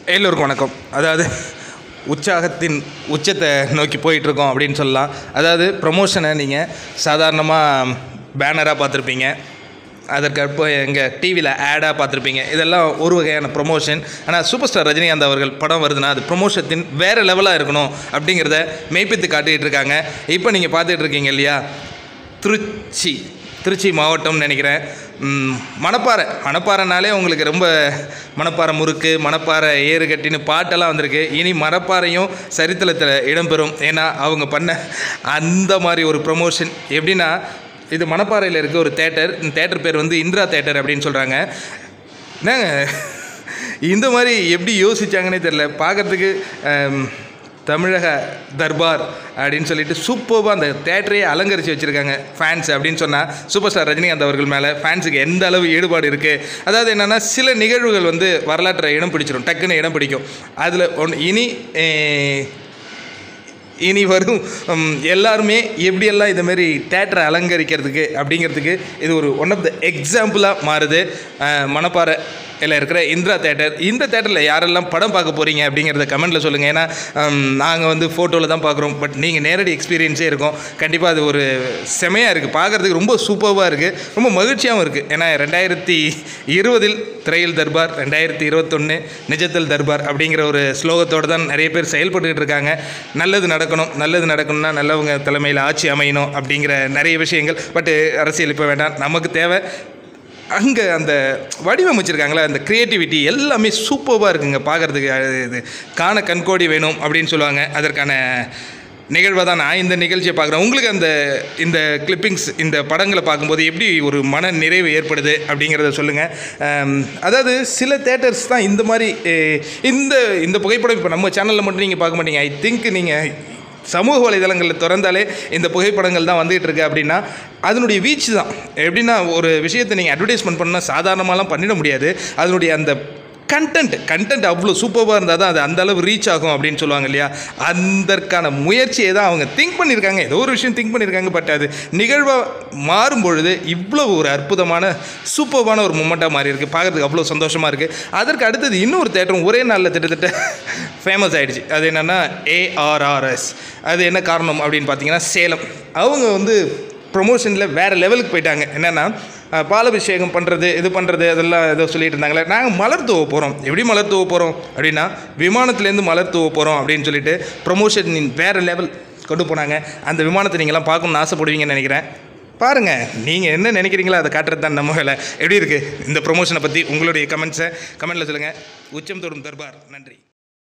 எல்லோருக்கும் வணக்கம் அதாவது உற்சாகத்தின் உச்சத்தை நோக்கி போயிட்டுருக்கோம் அப்படின்னு சொல்லலாம் அதாவது ப்ரொமோஷனை நீங்கள் சாதாரணமாக பேனராக பார்த்துருப்பீங்க அதற்கப்போ எங்கள் டிவியில் ஆடாக பார்த்துருப்பீங்க இதெல்லாம் ஒரு வகையான ப்ரொமோஷன் ஆனால் சூப்பர் ஸ்டார் ரஜினிகாந்த் அவர்கள் படம் வருதுன்னா அது ப்ரொமோஷத்தின் வேறு லெவலாக இருக்கணும் அப்படிங்கிறத மெய்ப்பித்து காட்டிகிட்டு இருக்காங்க இப்போ நீங்கள் பார்த்துட்டு இருக்கீங்க இல்லையா திருச்சி திருச்சி மாவட்டம்னு நினைக்கிறேன் ம், மணப்பாறை மணப்பாறைனாலே உங்களுக்கு ரொம்ப மணப்பாறை முறுக்கு மணப்பாறை ஏறு கட்டின்னு பாட்டெல்லாம் வந்திருக்கு இனி மணப்பாறையும் சரித்திரத்தில் இடம்பெறும் ஏன்னா அவங்க பண்ண அந்த மாதிரி ஒரு ப்ரொமோஷன் எப்படின்னா இது மணப்பாறையில் இருக்க ஒரு தேட்டர் இந்த தேட்டர் பேர் வந்து இந்திரா தேட்டர் அப்படின்னு சொல்கிறாங்க என்னங்க இந்த மாதிரி எப்படி யோசிச்சாங்கன்னே தெரில பார்க்கறதுக்கு ஆம், தமிழக தர்பார் அப்படின்னு சொல்லிட்டு சூப்பராக அந்த தேட்டரையே அலங்கரித்து வச்சுருக்காங்க ஃபேன்ஸ் அப்படின்னு சொன்னால் சூப்பர் ஸ்டார் ரஜினிகாந்த் அவர்கள் மேலே ஃபேன்ஸுக்கு எந்த அளவு ஈடுபாடு இருக்குது அதாவது என்னென்னா சில நிகழ்வுகள் வந்து வரலாற்றை இடம் பிடிச்சிடும் டக்குன்னு இடம் பிடிக்கும் அதில் ஒன் இனி eh, இனி வரும் ம், எல்லாருமே எப்படியெல்லாம் இந்த மாதிரி தேட்டரை அலங்கரிக்கிறதுக்கு அப்படிங்கிறதுக்கு இது ஒரு ஒன் ஆஃப் த எக்ஸாம்பிளாக மாறுது அஹ், மணப்பாறை இதில் இருக்கிற இந்திரா தேட்டர் இந்த தேட்டரில் யாரெல்லாம் படம் பார்க்க போகிறீங்க அப்படிங்கிறத கமெண்ட்டில் சொல்லுங்கள் ஏன்னா நாங்கள் வந்து ஃபோட்டோவில் தான் பார்க்குறோம் பட் நீங்கள் நேரடி எக்ஸ்பீரியன்ஸே இருக்கும் கண்டிப்பாக அது ஒரு செமையாக இருக்குது பார்க்குறதுக்கு ரொம்ப சூப்பராக இருக்குது ரொம்ப மகிழ்ச்சியாகவும் இருக்குது ஏன்னா ரெண்டாயிரத்தி இருபதில் திரையில் தர்பார் ரெண்டாயிரத்தி இருபத்தொன்று நிஜத்தில் தர்பார் அப்படிங்கிற ஒரு ஸ்லோகத்தோடு தான் நிறைய பேர் செயல்பட்டுக்கிட்டு இருக்காங்க நல்லது நடக்கணும் நல்லது நடக்கணும்னா நல்லவங்க தலைமையில் ஆட்சி அமையணும் அப்படிங்கிற நிறைய விஷயங்கள் பட்டு அரசியல் இப்போ வேண்டாம் நமக்கு தேவை அங்கே அந்த வடிவமைச்சிருக்காங்களே அந்த க்ரியேட்டிவிட்டி எல்லாமே சூப்பராக இருக்குங்க பார்க்குறதுக்கு இது காண கண்கோடி வேணும் அப்படின்னு சொல்லுவாங்க அதற்கான நிகழ்வை தான் நான் இந்த நிகழ்ச்சியை பார்க்குறேன் உங்களுக்கு அந்த இந்த கிளிப்பிங்ஸ் இந்த படங்களை பார்க்கும்போது எப்படி ஒரு மன நிறைவு ஏற்படுது அப்படிங்கிறத சொல்லுங்கள் அதாவது சில தேட்டர்ஸ் தான் இந்த மாதிரி eh, இந்த இந்த புகைப்படம் இப்போ நம்ம சேனலில் மட்டும் நீங்கள் பார்க்க மாட்டீங்க ஐ திங்க் நீங்கள் சமூக வலைதளங்களில் திறந்தாலே இந்த புகைப்படங்கள் தான் வந்துகிட்டு இருக்கு அப்படின்னா அதனுடைய வீச்சு தான் எப்படின்னா ஒரு விஷயத்தை நீங்கள் அட்வர்டைஸ்மெண்ட் பண்ணால் சாதாரணமாலாம் பண்ணிட முடியாது அதனுடைய அந்த கண்டென்ட் கண்டென்ட் அவ்வளோ சூப்பராக இருந்தால் தான் அது அந்த அளவு ரீச் ஆகும் அப்படின்னு சொல்லுவாங்க இல்லையா அதற்கான முயற்சியை தான் அவங்க திங்க் பண்ணியிருக்காங்க ஏதோ ஒரு விஷயம் திங்க் பண்ணியிருக்காங்க பட் அது நிகழ்வாக மாறும் பொழுது இவ்வளோ ஒரு அற்புதமான சூப்பரான ஒரு மூமெண்ட்டாக மாறி இருக்குது பார்க்குறதுக்கு அவ்வளோ சந்தோஷமாக இருக்குது அதற்கு அடுத்தது இன்னொரு தேட்டரும் ஒரே நாளில் கிட்டத்தட்ட ஃபேமஸ் ஆயிடுச்சு அது என்னென்னா ஏஆர்ஆர்எஸ் அது என்ன காரணம் அப்படின்னு பார்த்தீங்கன்னா சேலம் அவங்க வந்து ப்ரொமோஷனில் வேறு லெவலுக்கு போயிட்டாங்க என்னென்னா அஹ், பாலாபிஷேகம் பண்ணுறது இது பண்ணுறது அதெல்லாம் ஏதோ சொல்லிட்டு இருந்தாங்களே நாங்கள் மலர் தூவ போகிறோம் எப்படி மலர் தூவ போகிறோம் அப்படின்னா விமானத்துலேருந்து மலர் தூவ போகிறோம் அப்படின்னு சொல்லிட்டு ப்ரொமோஷன் வேறு லெவல் கொண்டு போனாங்க அந்த விமானத்தை நீங்களாம் பார்க்கணும்னு ஆசைப்படுவீங்கன்னு நினைக்கிறேன் பாருங்கள் நீங்கள் என்ன நினைக்கிறீங்களோ அதை காட்டுறது தான் நம்ம வேலை எப்படி இருக்குது இந்த ப்ரொமோஷனை பற்றி உங்களுடைய கமெண்ட்ஸை கமெண்ட்டில் சொல்லுங்கள் உச்சம் தொடும் தர்பார் நன்றி